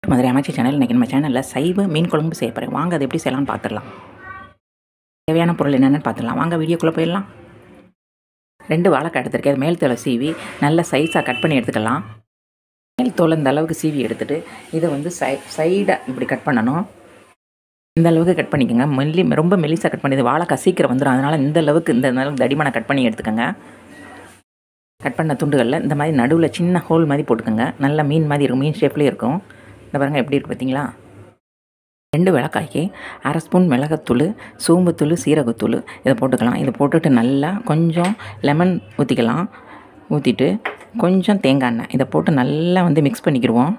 மதுரை அமைச்சி சேனல் இன்றைக்கி நம்ம சேனலில் சைவ மீன் குழம்பு செய்ய போகிறேன் வாங்க அது எப்படி செய்யலாம்னு பார்த்துடலாம் தேவையான பொருள் என்னென்னு பார்த்துடலாம் வாங்க வீடியோக்குள்ளே போயிடலாம் ரெண்டு வாழைக்காய் எடுத்துருக்கேன் அது மேல் தோலை சீவி நல்ல சைஸாக கட் பண்ணி எடுத்துக்கலாம் மேல் தோலை இந்த அளவுக்கு சீவி எடுத்துகிட்டு இதை வந்து சை சைடாக இப்படி கட் பண்ணணும் இந்த அளவுக்கு கட் பண்ணிக்கோங்க மெல்லி ரொம்ப மெலிசாக கட் பண்ணி வாழைக்காய் சீக்கிரம் வந்துடும் அதனால் இந்த அளவுக்கு இந்த அளவுக்கு தடிமனை கட் பண்ணி எடுத்துக்கோங்க கட் பண்ண துண்டுகளில் இந்த மாதிரி நடுவில் சின்ன ஹோல் மாதிரி போட்டுக்கோங்க நல்ல மீன் மாதிரி இருக்கும் மீன் ஷேப்லேயே இருக்கும் இந்த பாருங்கள் எப்படி இருக்குது பார்த்தீங்களா ரெண்டு மிளகாய்க்கு அரை ஸ்பூன் மிளகாத்தூள் சோம்புத்தூள் சீரகத்தூள் இதை போட்டுக்கலாம் இதை போட்டுட்டு நல்லா கொஞ்சம் லெமன் ஊற்றிக்கலாம் ஊற்றிட்டு கொஞ்சம் தேங்காய் எண்ணெய் இதை போட்டு நல்லா வந்து மிக்ஸ் பண்ணிக்கிடுவோம்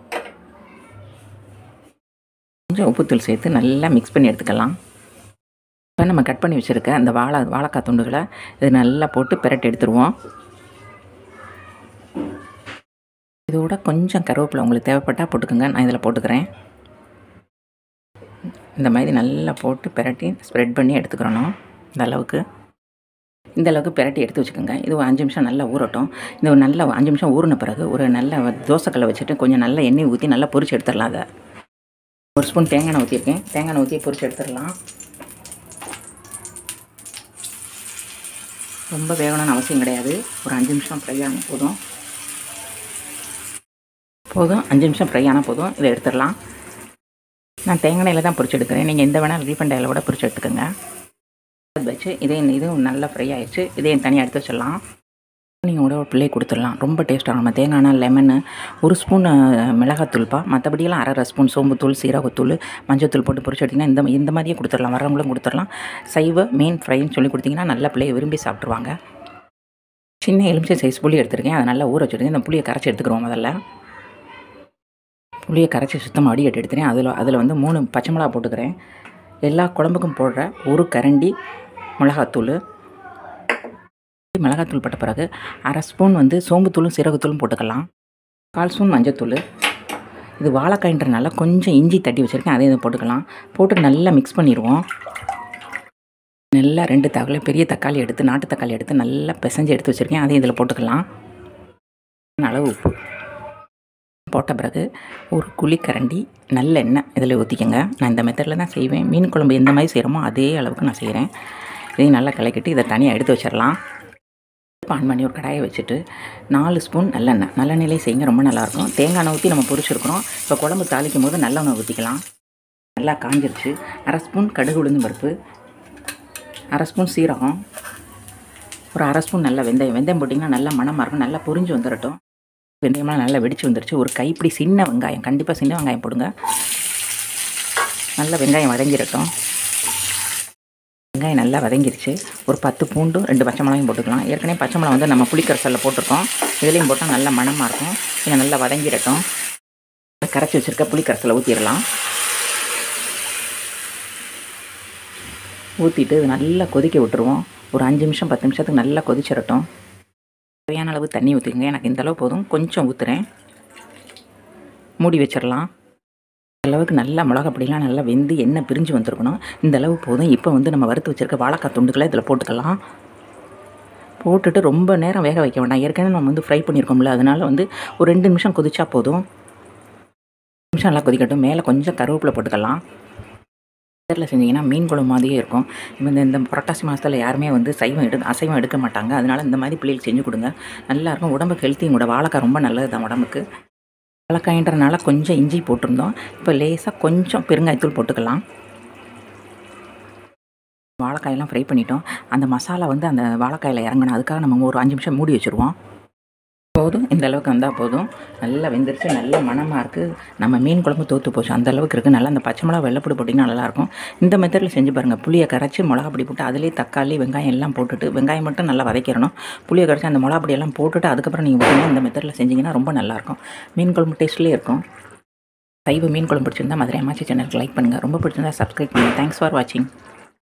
கொஞ்சம் உப்புத்தூள் சேர்த்து நல்லா மிக்ஸ் பண்ணி எடுத்துக்கலாம் இப்போ நம்ம கட் பண்ணி வச்சுருக்க அந்த வாழை வாழைக்காய் துண்டுகளை இது நல்லா போட்டு பிரட்டி எடுத்துருவோம் இதோட கொஞ்சம் கருவேப்பிலை உங்களுக்கு தேவைப்பட்டால் போட்டுக்கோங்க நான் இதில் போட்டுக்கிறேன் இந்த மாதிரி நல்லா போட்டு பிரட்டி ஸ்ப்ரெட் பண்ணி எடுத்துக்கிறணும் இந்த அளவுக்கு இந்த அளவுக்கு பிரட்டி எடுத்து வச்சுக்கோங்க இது ஒரு அஞ்சு நிமிஷம் நல்லா ஊறட்டும் இந்த ஒரு நல்ல அஞ்சு நிமிஷம் ஊறின பிறகு ஒரு நல்ல தோசைக்கல்லை வச்சுட்டு கொஞ்சம் நல்லா எண்ணெய் ஊற்றி நல்லா பொரிச்சு எடுத்துடலாம் அதை ஒரு ஸ்பூன் தேங்காய் எண்ணெய் ஊற்றிருக்கேன் தேங்காய் எண்ணெய் ஊற்றி பொரிச்சு எடுத்துடலாம் ரொம்ப வேகணும்னு அவசியம் கிடையாது ஒரு அஞ்சு நிமிஷம் ஃப்ரை ஆனால் போதும் போதும் அஞ்சு நிமிஷம் ஃப்ரை ஆனால் போதும் இதை எடுத்துடலாம் நான் தேங்காய் எண்ணெயில் தான் பொரிச்சு எடுக்கிறேன் நீங்கள் எந்த வேணாலும் ரீஃபண்ட் ஆயில் கூட பொரிச்சு எடுத்துக்கோங்க அது வச்சு இதே இதுவும் நல்லா ஃப்ரை ஆயிடுச்சு இதையும் தனியாக எடுத்து வச்சிடலாம் நீங்கள் கூட ஒரு பிள்ளை கொடுத்துடலாம் ரொம்ப டேஸ்ட்டாக நம்ம தேங்காய் எண்ணெய் லெமனு ஒரு ஸ்பூன் மிளகாத்தூள்ப்பா மற்றபடியெல்லாம் அரை ஸ்பூன் சோம்புத்தூள் சீரகத்தூள் மஞ்சத்தூள் போட்டு பொரிச்சு எடுத்திங்கன்னா இந்த இந்த மாதிரியே கொடுத்துடலாம் வரவங்களும் கொடுத்துடலாம் சைவ மீன் ஃப்ரைன்னு சொல்லி கொடுத்தீங்கன்னா நல்ல பிள்ளையை விரும்பி சாப்பிட்ருவாங்க சின்ன எலுமிச்சை சைஸ் புளி எடுத்திருக்கேன் அதை நல்லா ஊற வச்சுருக்கேன் இந்த புளியை கரைச்சி எடுத்துக்கிறோம் முதல்ல புளியை கரைச்சி சுத்தமாக அடி எடுத்துகிறேன் அதில் அதில் வந்து மூணு பச்சை மிளகா போட்டுக்கிறேன் எல்லா குழம்புக்கும் போடுற ஒரு கரண்டி மிளகாத்தூள் மிளகாத்தூள் போட்ட பிறகு அரை ஸ்பூன் வந்து சோம்புத்தூளும் சீரகத்தூளும் போட்டுக்கலாம் கால் ஸ்பூன் மஞ்சத்தூள் இது வாழைக்காய்ன்றனால கொஞ்சம் இஞ்சி தட்டி வச்சுருக்கேன் அதையும் இதை போட்டுக்கலாம் போட்டு நல்லா மிக்ஸ் பண்ணிடுவோம் நல்லா ரெண்டு தக்காளி பெரிய தக்காளி எடுத்து நாட்டு தக்காளி எடுத்து நல்லா பிசைஞ்சு எடுத்து வச்சுருக்கேன் அதையும் இதில் போட்டுக்கலாம் அளவு உப்பு போட்ட பிறகு ஒரு குழிக்கரண்டி நல்லெண்ணெய் இதில் ஊற்றிக்கங்க நான் இந்த மெத்தடில் தான் செய்வேன் மீன் குழம்பு எந்த மாதிரி செய்கிறோமோ அதே அளவுக்கு நான் செய்கிறேன் இதையும் நல்லா கலக்கிட்டு இதை தனியாக எடுத்து வச்சிடலாம் ஆன் பண்ணி ஒரு கடாயை வச்சுட்டு நாலு ஸ்பூன் நல்லெண்ணெய் நல்லெண்ணெயிலே செய்யுங்க ரொம்ப நல்லாயிருக்கும் தேங்காய் எண்ணெய் ஊற்றி நம்ம பொரிச்சிருக்கிறோம் இப்போ குழம்பு தாளிக்கும் போது நல்லெண்ணெய் ஊற்றிக்கலாம் நல்லா காஞ்சிருச்சு அரை ஸ்பூன் கடுகு உளுந்து பருப்பு அரை ஸ்பூன் சீரகம் ஒரு அரை ஸ்பூன் நல்ல வெந்தயம் வெந்தயம் போட்டிங்கன்னா நல்லா மணமாக இருக்கும் நல்லா பொரிஞ்சு வந்துடட்டும் வெந்தயம்லாம் நல்லா வெடிச்சு வந்துருச்சு ஒரு கைப்பிடி சின்ன வெங்காயம் கண்டிப்பாக சின்ன வெங்காயம் போடுங்க நல்லா வெங்காயம் வதங்கிடட்டும் வெங்காயம் நல்லா வதங்கிருச்சு ஒரு பத்து பூண்டும் ரெண்டு பச்சை மிளகாயும் போட்டுக்கலாம் ஏற்கனவே பச்சை மிளகா வந்து நம்ம புளிக்கரசலில் போட்டிருக்கோம் இதுலேயும் போட்டால் நல்லா மணமாக இருக்கும் இதை நல்லா வதங்கிடட்டும் கரைச்சி வச்சுருக்க புளிக்கரசலை ஊற்றிடலாம் ஊற்றிட்டு இது நல்லா கொதிக்க விட்டுருவோம் ஒரு அஞ்சு நிமிஷம் பத்து நிமிஷத்துக்கு நல்லா கொதிச்சிடட்டும் தேவையான அளவு தண்ணி ஊற்றிக்கங்க எனக்கு இந்த அளவு போதும் கொஞ்சம் ஊற்றுறேன் மூடி வச்சிடலாம் அளவுக்கு நல்லா மிளகா பொடிலாம் நல்லா வெந்து எண்ணெய் பிரிஞ்சு வந்திருக்கணும் இந்த அளவு போதும் இப்போ வந்து நம்ம வறுத்து வச்சுருக்க வாழைக்காய் துண்டுகளை இதில் போட்டுக்கலாம் போட்டுட்டு ரொம்ப நேரம் வேக வைக்க வேண்டாம் ஏற்கனவே நம்ம வந்து ஃப்ரை பண்ணியிருக்கோம்ல அதனால் வந்து ஒரு ரெண்டு நிமிஷம் கொதிச்சா போதும் நிமிஷம் நல்லா கொதிக்கட்டும் மேலே கொஞ்சம் கருவேப்பிலை போட்டுக்கலாம் குக்கரில் செஞ்சிங்கன்னா மீன் குழம்பு மாதிரியே இருக்கும் இப்போ இந்த இந்த புரட்டாசி மாதத்தில் யாருமே வந்து சைவம் எடு அசைவம் எடுக்க மாட்டாங்க அதனால் இந்த மாதிரி பிள்ளைகள் செஞ்சு கொடுங்க நல்லாயிருக்கும் உடம்புக்கு ஹெல்த்தியும் கூட வாழைக்காய் ரொம்ப நல்லது தான் உடம்புக்கு வாழைக்காய்ன்றனால கொஞ்சம் இஞ்சி போட்டிருந்தோம் இப்போ லேசாக கொஞ்சம் பெருங்காயத்தூள் போட்டுக்கலாம் வாழைக்காயெல்லாம் ஃப்ரை பண்ணிட்டோம் அந்த மசாலா வந்து அந்த வாழைக்காயில் இறங்கணும் அதுக்காக நம்ம ஒரு அஞ்சு நிமிஷம் மூடி வச்சுருவோம் போதும் இந்த அளவுக்கு வந்தால் போதும் நல்லா வெந்துருச்சு நல்ல மணமாக இருக்குது நம்ம மீன் குழம்பு தோற்று போச்சு அந்த அளவுக்கு இருக்குது நல்லா அந்த பச்சை மிளகா வெள்ளைப்பொடி போட்டிங்கன்னா நல்லாயிருக்கும் இந்த மெத்தடில் செஞ்சு பாருங்கள் புளியை கரைச்சி மிளகா பொடி போட்டு அதிலே தக்காளி வெங்காயம் எல்லாம் போட்டுட்டு வெங்காயம் மட்டும் நல்லா வதக்கிடணும் புளியை கரைச்சி அந்த மிளகா பொடியெல்லாம் போட்டுட்டு அதுக்கப்புறம் நீங்கள் ஊற்றினா இந்த மெத்தடில் செஞ்சிங்கன்னா ரொம்ப நல்லாயிருக்கும் மீன் குழம்பு டேஸ்ட்லேயே இருக்கும் சைவ மீன் குழம்பு பிடிச்சிருந்தா மதுரை அம்மாச்சி சேனலுக்கு லைக் பண்ணுங்கள் ரொம்ப பிடிச்சிருந்தா சப்ஸ்கிரைப் பண்ணுங்கள் தேங்க்ஸ் ஃபார் வாட்சிங்